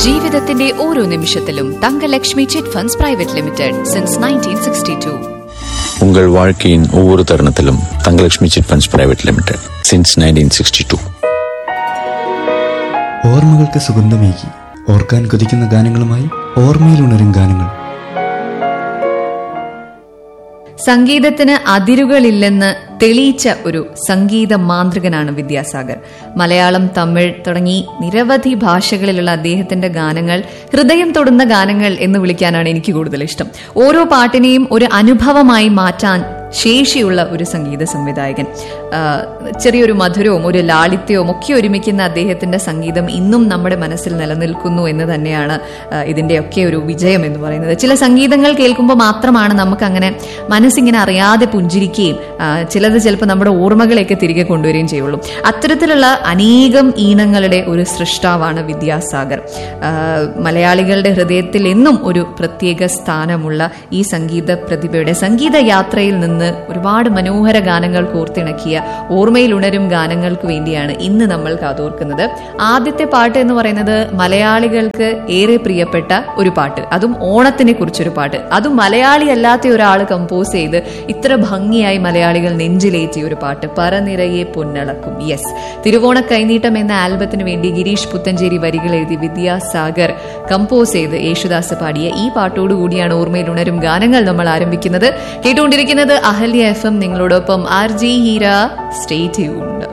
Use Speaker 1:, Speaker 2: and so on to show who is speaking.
Speaker 1: ജീവിതത്തിന്റെ ഓരോ നിമിഷത്തിലും Thankalakshmi chit funds private limited since nineteen sixty two
Speaker 2: உங்கள் வாழ்க்கையின் ஒவ்வொரு தருணத்திலும் Thangalakshmi chit funds private limited since nineteen sixty two
Speaker 3: ഓർമ്മകൾക്ക് സുഗന്ധമേകി ഓർക്കാൻ കൊതിക്കുന്ന ഗാനങ്ങളുമായി ഓർമ്മയിലുണരും ഗാനങ്ങൾ
Speaker 4: സംഗീതത്തിന് അതിരുകളില്ലെന്ന് തെളിയിച്ച ഒരു സംഗീത മാന്ത്രികനാണ് വിദ്യാസാഗർ മലയാളം തമിഴ് തുടങ്ങി നിരവധി ഭാഷകളിലുള്ള അദ്ദേഹത്തിന്റെ ഗാനങ്ങൾ ഹൃദയം തൊടുന്ന ഗാനങ്ങൾ എന്ന് വിളിക്കാനാണ് എനിക്ക് കൂടുതൽ ഇഷ്ടം ഓരോ പാട്ടിനെയും ഒരു അനുഭവമായി മാറ്റാൻ ശേഷിയുള്ള ഒരു സംഗീത സംവിധായകൻ ആ, ചെറിയൊരു മധുരവും ഒരു ലാളിത്യവും ഒക്കെ ഒരുമിക്കുന്ന അദ്ദേഹത്തിന്റെ സംഗീതം ഇന്നും നമ്മുടെ മനസ്സിൽ നിലനിൽക്കുന്നു എന്ന് തന്നെയാണ് ആ, ഇതിന്റെയൊക്കെ ഒരു വിജയം എന്ന് പറയുന്നത് ചില സംഗീതങ്ങൾ കേൾക്കുമ്പോൾ മാത്രമാണ് നമുക്ക് അങ്ങനെ മനസ്സിങ്ങനെ അറിയാതെ പുഞ്ചിരിക്കുകയും ആ, ചിലത് ചിലപ്പോൾ നമ്മുടെ ഓർമ്മകളെയൊക്കെ തിരികെ കൊണ്ടുവരികയും ചെയ്യുള്ളൂ അത്തരത്തിലുള്ള അനേകം ഈണങ്ങളുടെ ഒരു സൃഷ്ടാവാണ് വിദ്യാസാഗർ ആ, മലയാളികളുടെ ഹൃദയത്തിൽ എന്നും ഒരു പ്രത്യേക സ്ഥാനമുള്ള ഈ സംഗീത പ്രതിഭയുടെ സംഗീത യാത്രയിൽ നിന്ന് ഒരുപാട് മനോഹര ഗാനങ്ങൾ കോർത്തിണക്കിയ ഓർമ്മയിൽ ഉണരും ഗാനങ്ങൾക്ക് വേണ്ടിയാണ് ഇന്ന് നമ്മൾ കാതോർക്കുന്നത് ആദ്യത്തെ പാട്ട് എന്ന് പറയുന്നത് മലയാളികൾക്ക് ഏറെ പ്രിയപ്പെട്ട ഒരു പാട്ട് അതും ഓണത്തിനെ കുറിച്ചൊരു പാട്ട് അതും മലയാളി അല്ലാത്ത ഒരാൾ കമ്പോസ് ചെയ്ത് ഇത്ര ഭംഗിയായി മലയാളികൾ നെഞ്ചിലേറ്റിയ ഒരു പാട്ട് പറനിറയെ പൊന്നളക്കും യെസ് തിരുവോണ കൈനീട്ടം എന്ന ആൽബത്തിന് വേണ്ടി ഗിരീഷ് പുത്തഞ്ചേരി വരികൾ എഴുതി വിദ്യാസാഗർ കമ്പോസ് ചെയ്ത് യേശുദാസ് പാടിയ ഈ പാട്ടോടുകൂടിയാണ് ഓർമ്മയിൽ ഉണരും ഗാനങ്ങൾ നമ്മൾ ആരംഭിക്കുന്നത് കേട്ടുകൊണ്ടിരിക്കുന്നത് അഹല്യ എഫ് എം നിങ്ങളോടൊപ്പം R G Heera stay tuned